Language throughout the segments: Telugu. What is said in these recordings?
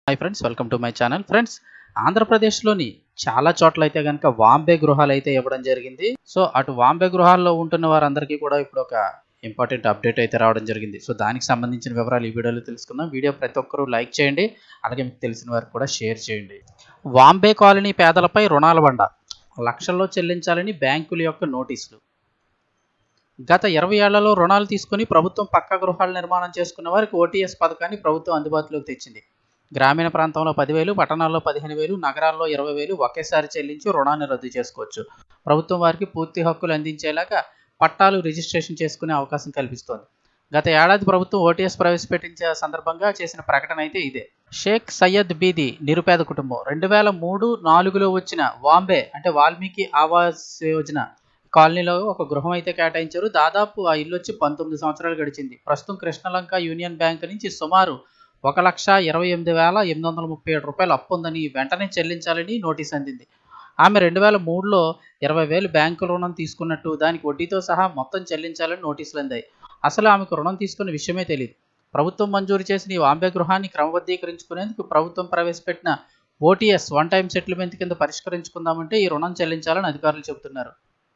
hi friends welcome to my channel friends ఆంధ్రప్రదేశ్లోని చాలా చోట్ల అయితే కనుక వాంబే గృహాలు అయితే ఇవ్వడం జరిగింది సో అటు వాంబే గృహాల్లో ఉంటున్న వారందరికీ కూడా ఇప్పుడు ఒక ఇంపార్టెంట్ అప్డేట్ అయితే రావడం జరిగింది సో దానికి సంబంధించిన వివరాలు ఈ వీడియోలో తెలుసుకుందాం వీడియో ప్రతి ఒక్కరూ లైక్ చేయండి అలాగే మీకు తెలిసిన వారికి కూడా షేర్ చేయండి వాంబే కాలనీ పేదలపై రుణాల బండ లక్షల్లో చెల్లించాలని బ్యాంకుల యొక్క నోటీసులు గత ఇరవై ఏళ్లలో రుణాలు తీసుకుని ప్రభుత్వం పక్కా గృహాల నిర్మాణం చేసుకున్న వారికి ఓటీఎస్ పథకాన్ని ప్రభుత్వం అందుబాటులోకి తెచ్చింది గ్రామీణ ప్రాంతంలో పదివేలు పట్టణాల్లో పదిహేను వేలు నగరాల్లో ఇరవై వేలు ఒకేసారి చెల్లించి రుణాన్ని రద్దు చేసుకోవచ్చు ప్రభుత్వం వారికి పూర్తి హక్కులు అందించేలాగా పట్టాలు రిజిస్ట్రేషన్ చేసుకునే అవకాశం కల్పిస్తోంది గత ఏడాది ప్రభుత్వం ఓటీఎస్ ప్రవేశపెట్టించే సందర్భంగా చేసిన ప్రకటన అయితే ఇదే షేక్ సయ్యద్ బీది నిరుపేద కుటుంబం రెండు వేల మూడు నాలుగులో వచ్చిన వాంబే అంటే వాల్మీకి ఆవాస్ యోజన కాలనీలో ఒక గృహం అయితే కేటాయించారు దాదాపు ఆ ఇల్లు వచ్చి పంతొమ్మిది సంవత్సరాలు గడిచింది ప్రస్తుతం కృష్ణలంక యూనియన్ బ్యాంక్ నుంచి సుమారు ఒక లక్ష ఇరవై ఎనిమిది వేల ఎనిమిది వందల ముప్పై ఏడు రూపాయలు అప్పు ఉందని వెంటనే చెల్లించాలని నోటీస్ అందింది ఆమె రెండు వేల మూడులో ఇరవై వేలు బ్యాంకు రుణం తీసుకున్నట్టు దానికి వడ్డీతో సహా మొత్తం చెల్లించాలని నోటీసులు అందాయి అసలు ఆమెకు రుణం తీసుకున్న విషయమే తెలియదు ప్రభుత్వం మంజూరు చేసిన ఈ వాంబే గృహాన్ని క్రమబద్ధీకరించుకునేందుకు ప్రభుత్వం ప్రవేశపెట్టిన ఓటీఎస్ వన్ టైం సెటిల్మెంట్ కింద పరిష్కరించుకుందామంటే ఈ రుణం చెల్లించాలని అధికారులు చెబుతున్నారు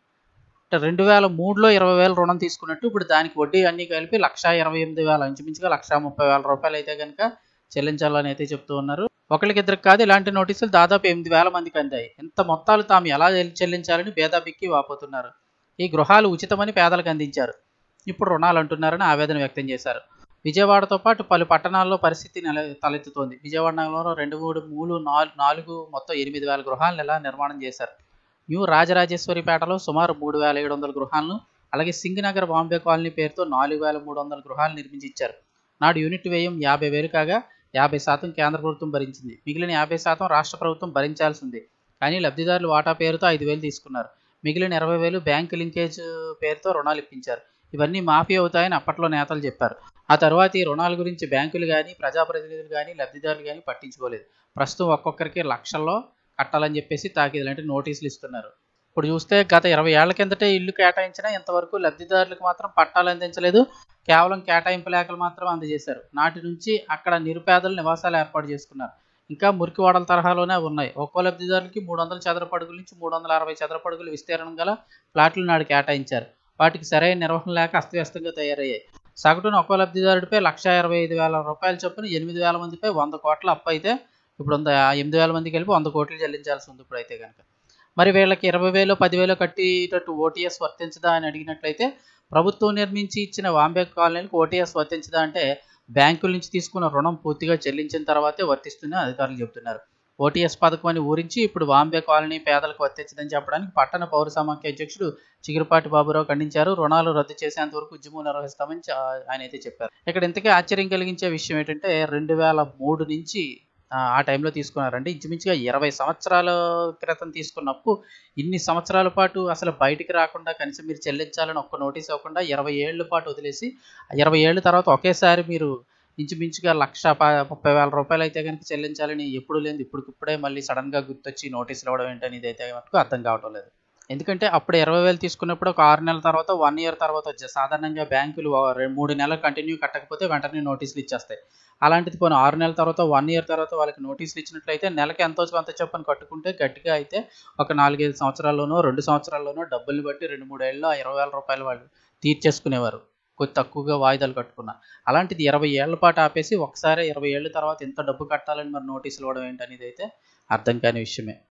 రెండు వేల మూడులో ఇరవై వేల రుణం తీసుకున్నట్టు ఇప్పుడు దానికి వడ్డీ అన్ని కలిపి లక్ష ఇరవై ఎనిమిది వేల ఇంచుమించుగా లక్ష ముప్పై వేల రూపాయలు అయితే కనుక చెల్లించాలని అయితే చెప్తూ ఉన్నారు ఒకరికిద్దరికి కాదు ఇలాంటి నోటీసులు దాదాపు ఎనిమిది వేల మందికి అందాయి ఇంత మొత్తాలు తాము ఎలా చెల్లించాలని భేదాబిక్కి వాపోతున్నారు ఈ గృహాలు ఉచితమని పేదలకు అందించారు ఇప్పుడు రుణాలు అంటున్నారని ఆవేదన వ్యక్తం చేశారు విజయవాడతో పాటు పలు పట్టణాల్లో పరిస్థితి నెల తలెత్తుతోంది విజయవాడ నగరంలో రెండు మూడు మూడు నాలుగు నాలుగు మొత్తం ఎనిమిది వేల గృహాలను ఎలా నిర్మాణం చేశారు న్యూ రాజరాజేశ్వరిపేటలో సుమారు మూడు వేల ఏడు వందల గృహాలను అలాగే సింగనగర్ బాంబే కాలనీ పేరుతో నాలుగు వేల మూడు వందల గృహాలు నిర్మించి ఇచ్చారు నాడు యూనిట్ వ్యయం యాభై వేలు కాగా యాభై శాతం కేంద్ర ప్రభుత్వం భరించింది మిగిలిన యాభై శాతం రాష్ట్ర ప్రభుత్వం భరించాల్సి ఉంది కానీ లబ్ధిదారులు వాటా పేరుతో ఐదు వేలు తీసుకున్నారు మిగిలిన ఇరవై వేలు బ్యాంకు లింకేజ్ పేరుతో రుణాలు ఇప్పించారు ఇవన్నీ మాఫీ అవుతాయని అప్పట్లో నేతలు చెప్పారు ఆ తర్వాత ఈ రుణాల గురించి బ్యాంకులు కానీ ప్రజాప్రతినిధులు కానీ లబ్ధిదారులు కానీ పట్టించుకోలేదు ప్రస్తుతం ఒక్కొక్కరికి లక్షల్లో కట్టాలని చెప్పేసి తాకీదులు అంటే నోటీసులు ఇస్తున్నారు ఇప్పుడు చూస్తే గత ఇరవై ఏళ్ల కిందటే ఇల్లు కేటాయించినా ఇంతవరకు లబ్ధిదారులకు మాత్రం పట్టాలు అందించలేదు కేవలం కేటాయింపు లేఖలు మాత్రం అందజేశారు నాటి నుంచి అక్కడ నిరుపేదలు నివాసాలు ఏర్పాటు చేసుకున్నారు ఇంకా మురికివాడల తరహాలోనే ఉన్నాయి ఒక్కో లబ్ధిదారులకి మూడు వందల చదరపు అడుగుల నుంచి మూడు వందల అరవై చదరపు అడుగుల విస్తీర్ణం గల ఫ్లాట్లు నాడు కేటాయించారు వాటికి సరైన నిర్వహణ లేక అస్తవ్యస్తంగా తయారయ్యాయి సగటున ఒక్కో లబ్ధిదారుడిపై లక్ష ఇరవై ఐదు వేల రూపాయల చొప్పున ఎనిమిది వేల మందిపై వంద కోట్ల అప్పు అయితే ఇప్పుడు వంద ఎనిమిది వేల మందికి కలిపి వంద కోట్లు చెల్లించాల్సి ఉంది ఇప్పుడు అయితే కనుక మరి వీళ్ళకి ఇరవై వేలు పదివేలు కట్టేటట్టు ఓటీఎస్ వర్తించదా అని అడిగినట్లయితే ప్రభుత్వం నిర్మించి ఇచ్చిన వాంబే కాలనీలకు ఓటీఎస్ వర్తించదా అంటే బ్యాంకుల నుంచి తీసుకున్న రుణం పూర్తిగా చెల్లించిన తర్వాతే వర్తిస్తుందని అధికారులు చెబుతున్నారు ఓటీఎస్ పథకం అని ఊరించి ఇప్పుడు వాంబే కాలనీ పేదలకు వర్తించదని చెప్పడానికి పట్టణ పౌర సమాఖ్య అధ్యక్షుడు చిగురుపాటి బాబురావు ఖండించారు రుణాలు రద్దు చేసేంత వరకు ఉద్యమం నిర్వహిస్తామని ఆయన అయితే చెప్పారు ఇక్కడ ఇంతకీ ఆశ్చర్యం కలిగించే విషయం ఏంటంటే రెండు వేల మూడు నుంచి ఆ టైంలో తీసుకున్నారంటే ఇంచుమించుగా ఇరవై సంవత్సరాల క్రితం తీసుకున్న అప్పు ఇన్ని సంవత్సరాల పాటు అసలు బయటికి రాకుండా కనీసం మీరు చెల్లించాలని ఒక్క నోటీస్ ఇవ్వకుండా ఇరవై ఏళ్ళ పాటు వదిలేసి ఇరవై ఏళ్ళ తర్వాత ఒకేసారి మీరు ఇంచుమించుగా లక్ష ముప్పై వేల రూపాయలు అయితే కనుక చెల్లించాలని ఎప్పుడు లేదు ఇప్పటికిప్పుడే మళ్ళీ సడన్గా గుర్తొచ్చి నోటీసులు ఇవ్వడం ఏంటని ఇదైతే మటుకు అర్థం కావటం లేదు ఎందుకంటే అప్పుడు ఇరవై వేలు తీసుకున్నప్పుడు ఒక ఆరు నెలల తర్వాత వన్ ఇయర్ తర్వాత వచ్చాయి సాధారణంగా బ్యాంకులు మూడు నెలలు కంటిన్యూ కట్టకపోతే వెంటనే నోటీసులు ఇచ్చేస్తాయి అలాంటిది పోనీ ఆరు నెలల తర్వాత వన్ ఇయర్ తర్వాత వాళ్ళకి నోటీసులు ఇచ్చినట్లయితే నెలకి ఎంతో కొంత చొప్పున కట్టుకుంటే గట్టిగా అయితే ఒక నాలుగైదు సంవత్సరాల్లోనో రెండు సంవత్సరాల్లోనో డబ్బుల్ని బట్టి రెండు మూడు ఏళ్ళలో ఇరవై వేల రూపాయలు వాళ్ళు తీర్చేసుకునేవారు కొద్ది తక్కువగా వాయిదాలు కట్టుకున్న అలాంటిది ఇరవై ఏళ్ల పాటు ఆపేసి ఒకసారి ఇరవై ఏళ్ళ తర్వాత ఎంత డబ్బు కట్టాలని మరి నోటీసులు ఇవ్వడం ఏంటనేది అయితే అర్థం కాని విషయమే